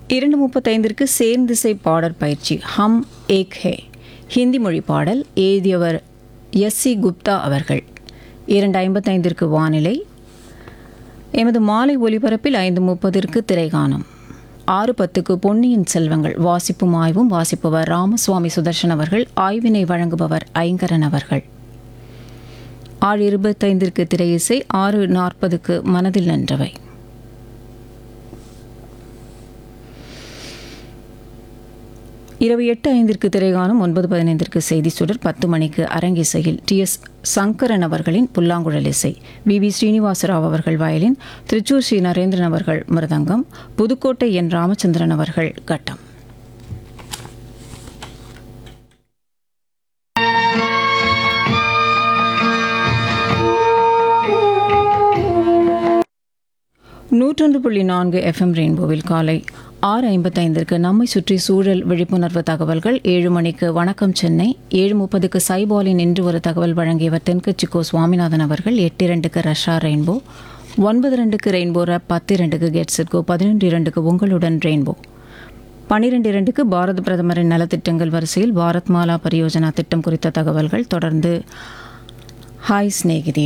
இரண்டு முப்பத்தைந்திற்கு சேர்ந்திசை பாடல் பயிற்சி ஹம் ஏக் ஹே ஹிந்தி மொழி பாடல் எழுதியவர் எஸ் சி குப்தா அவர்கள் இரண்டு ஐம்பத்தைந்திற்கு வானிலை எமது மாலை ஒலிபரப்பில் ஐந்து முப்பதிற்கு திரைகானம் ஆறு பத்துக்கு பொன்னியின் செல்வங்கள் வாசிப்பும் ஆய்வும் வாசிப்பவர் ராமசுவாமி சுதர்ஷன் அவர்கள் ஆய்வினை வழங்குபவர் ஐங்கரன் அவர்கள் ஆறு இருபத்தைந்திற்கு திரையிசை ஆறு நாற்பதுக்கு மனதில் நின்றவை இரவு எட்டு ஐந்திற்கு திரைகாணும் ஒன்பது பதினைந்திற்கு செய்தி சுடர் பத்து மணிக்கு அரங்கிசையில் டி எஸ் சங்கரன் அவர்களின் புல்லாங்குழல் இசை வி வி ஸ்ரீனிவாசராவ் அவர்கள் வயலின் திருச்சூர் ஸ்ரீ நரேந்திரன் அவர்கள் மிருதங்கம் புதுக்கோட்டை என் ராமச்சந்திரன் அவர்கள் கட்டம் நூற்றொன்று புள்ளி நான்கு எஃப்எம் ரெயின்போவில் காலை ஆறு ஐம்பத்தைந்திற்கு நம்மை சுற்றி சூழல் விழிப்புணர்வு தகவல்கள் ஏழு மணிக்கு வணக்கம் சென்னை ஏழு முப்பதுக்கு சைபாலின் இன்று ஒரு தகவல் வழங்கியவர் தென்கட்சிக்கோ சுவாமிநாதன் அவர்கள் எட்டு இரண்டுக்கு ரஷ்யா ரெயின்போ ஒன்பது ரெண்டுக்கு ரெயின்போ ரேப் பத்து இரண்டுக்கு கெட்ஸிற்கோ பதினொன்று இரண்டுக்கு உங்களுடன் ரெயின்போ பனிரெண்டு இரண்டுக்கு பாரத பிரதமரின் நலத்திட்டங்கள் வரிசையில் பாரத் மாலா பரியோஜனா திட்டம் குறித்த தகவல்கள் தொடர்ந்து ஹாய் சிநேகிதி